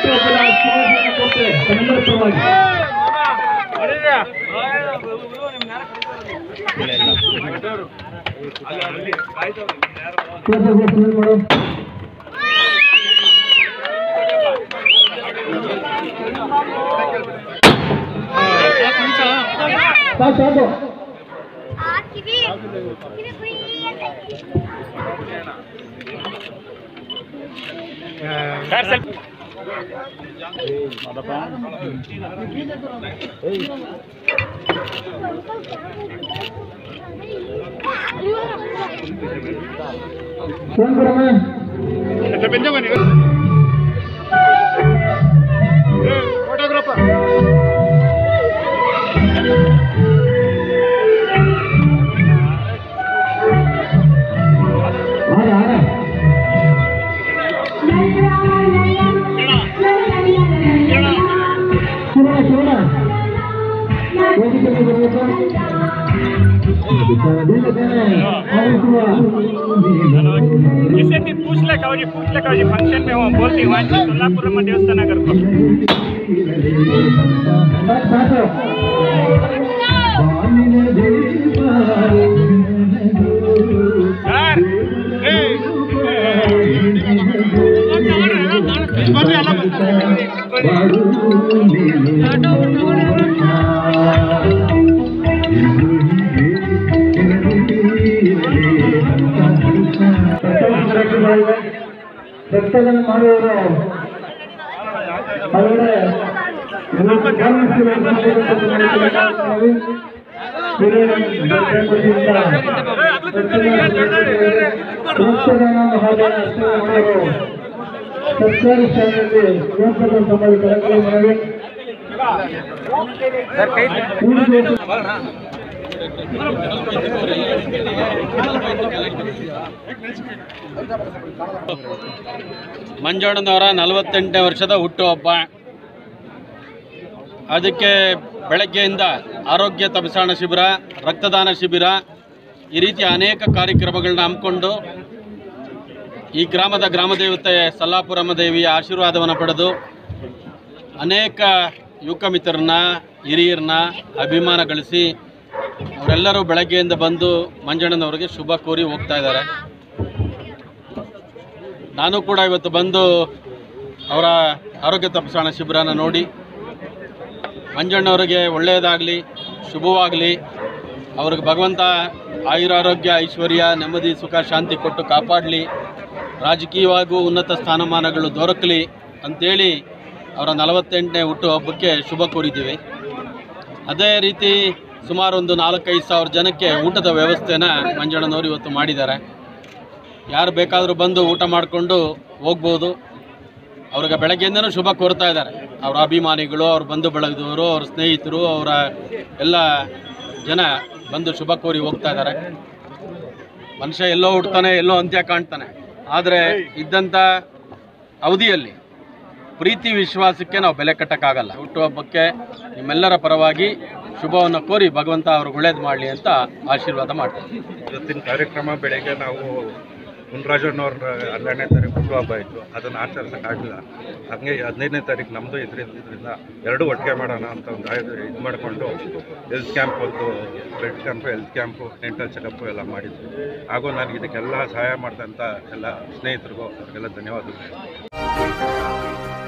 ಹುಟ್ಟುಹಬ್ಬದ ಶುಭಾಶಯ ಕೊಟ್ಟೆ ತಮ್ಮೆಲ್ಲರ ಪರವಾಗಿ ಕೆಲಸ ಮಾಡು ಸಾಕು ಸಾಕು ಹಾಕಿವಿ ಇದು ಫ್ರೀ ಅಂತ ಫೋನ್ ಕೊಡಮ್ಮ ಆರ ಆರ ಶಿವಣ್ಣ ಶಿವಣ್ಣ ವೇದಿಕೆಗೆ ಬರಬೇಕು ಇಲ್ಲ ತಾನೇ? ಅವ್ರು ಶಿವ. किससे भी पूछ ले काओ जी पूछ ले काओ जी फंक्शन में हो बोलती हूँ आज सोलापुर में देवस्थान नगर को ಸಾಕು ಸಾಕು सर ರಕ್ತದಾನ ಮಾಡುವವರು ಅವರೇ ರಕ್ತದಾನ ಮಹಾದಾನ ಮಾಡುವವರು ಸರ್ಕಾರಿ ಶಾಲೆಯಲ್ಲಿ ಯುವಕರ ಸಮಾಜ ಕಾರ್ಯಕ್ರಮ ಮಾಡಿ ಮಂಜಣ್ಣನವರ ನಲವತ್ತೆಂಟನೇ ವರ್ಷದ ಹುಟ್ಟುಹಬ್ಬ ಅದಕ್ಕೆ ಬೆಳಗ್ಗೆಯಿಂದ ಆರೋಗ್ಯ ತಪಾಸಣಾ ಶಿಬಿರ ರಕ್ತದಾನ ಶಿಬಿರ ಈ ರೀತಿ ಅನೇಕ ಕಾರ್ಯಕ್ರಮಗಳನ್ನ ಹಮ್ಮಿಕೊಂಡು ಈ ಗ್ರಾಮದ ಗ್ರಾಮದೇವತೆ ಸಲ್ಲಾಪುರಮ್ಮ ದೇವಿಯ ಆಶೀರ್ವಾದವನ್ನು ಪಡೆದು ಅನೇಕ ಯುವಕ ಮಿತ್ರರನ್ನ ಹಿರಿಯರನ್ನ ಅಭಿಮಾನ ಗಳಿಸಿ ಅವರೆಲ್ಲರೂ ಬೆಳಗ್ಗೆಯಿಂದ ಬಂದು ಮಂಜಣ್ಣನವರಿಗೆ ಶುಭ ಕೋರಿ ಹೋಗ್ತಾ ಇದ್ದಾರೆ ನಾನು ಕೂಡ ಇವತ್ತು ಬಂದು ಅವರ ಆರೋಗ್ಯ ತಪಾಸಣಾ ಶಿಬಿರನ ನೋಡಿ ಮಂಜಣ್ಣವರಿಗೆ ಒಳ್ಳೆಯದಾಗಲಿ ಶುಭವಾಗಲಿ ಅವ್ರಿಗೆ ಭಗವಂತ ಆಯುರಾರೋಗ್ಯ ಐಶ್ವರ್ಯ ನೆಮ್ಮದಿ ಸುಖ ಶಾಂತಿ ಕೊಟ್ಟು ಕಾಪಾಡಲಿ ರಾಜಕೀಯವಾಗೂ ಉನ್ನತ ಸ್ಥಾನಮಾನಗಳು ದೊರಕಲಿ ಅಂತೇಳಿ ಅವರ ನಲವತ್ತೆಂಟನೇ ಹುಟ್ಟುಹಬ್ಬಕ್ಕೆ ಶುಭ ಕೋರಿದ್ದೀವಿ ಅದೇ ರೀತಿ ಸುಮಾರು ಒಂದು ನಾಲ್ಕೈದು ಸಾವಿರ ಜನಕ್ಕೆ ಊಟದ ವ್ಯವಸ್ಥೆನ ಮಂಜಣ್ಣನವರು ಇವತ್ತು ಮಾಡಿದ್ದಾರೆ ಯಾರು ಬೇಕಾದರೂ ಬಂದು ಊಟ ಮಾಡಿಕೊಂಡು ಹೋಗ್ಬೋದು ಅವ್ರಿಗೆ ಬೆಳಗ್ಗೆಯಿಂದನೂ ಶುಭ ಕೋರ್ತಾ ಇದ್ದಾರೆ ಅವರ ಅಭಿಮಾನಿಗಳು ಅವ್ರ ಬಂಧು ಬಳಗದವರು ಅವ್ರ ಸ್ನೇಹಿತರು ಅವರ ಎಲ್ಲ ಜನ ಬಂದು ಶುಭ ಕೋರಿ ಹೋಗ್ತಾ ಇದ್ದಾರೆ ಮನುಷ್ಯ ಎಲ್ಲೋ ಹುಡ್ತಾನೆ ಎಲ್ಲೋ ಅಂತ್ಯ ಕಾಣ್ತಾನೆ ಆದರೆ ಇದ್ದಂಥ ಅವಧಿಯಲ್ಲಿ ಪ್ರೀತಿ ವಿಶ್ವಾಸಕ್ಕೆ ನಾವು ಬೆಲೆ ಕಟ್ಟಕ್ಕಾಗಲ್ಲ ಹುಟ್ಟುಹಬ್ಬಕ್ಕೆ ನಿಮ್ಮೆಲ್ಲರ ಪರವಾಗಿ ಶುಭವನ್ನು ಕೋರಿ ಭಗವಂತ ಅವ್ರಿಗೆ ಒಳ್ಳೇದು ಮಾಡಲಿ ಅಂತ ಆಶೀರ್ವಾದ ಮಾಡ್ತೀನಿ ಇವತ್ತಿನ ಕಾರ್ಯಕ್ರಮ ಬೆಳಗ್ಗೆ ನಾವು ಮುನ್ರಾಜಣ್ಣವ್ರ ಹನ್ನೆರಡನೇ ತಾರೀಕು ಹುಟ್ಟುಹಬ್ಬ ಇತ್ತು ಅದನ್ನು ಆಚರಿಸೋಕ್ಕಾಗಲಿಲ್ಲ ಹಾಗೆ ಹದಿನೈದನೇ ತಾರೀಕು ನಮ್ಮದು ಇದರಿಂದ ಎರಡು ಒಟ್ಟಿಗೆ ಮಾಡೋಣ ಅಂತ ಒಂದು ಇದು ಮಾಡಿಕೊಂಡು ಹೆಲ್ತ್ ಕ್ಯಾಂಪ್ ಒಂದು blood camp health camp dental checkup ಎಲ್ಲ ಮಾಡಿದ್ವಿ ಹಾಗೂ ನನಗೆ ಇದಕ್ಕೆಲ್ಲ ಸಹಾಯ ಮಾಡಿದಂಥ ಎಲ್ಲ ಸ್ನೇಹಿತರಿಗೂ ಅವ್ರಿಗೆಲ್ಲ ಧನ್ಯವಾದಗಳು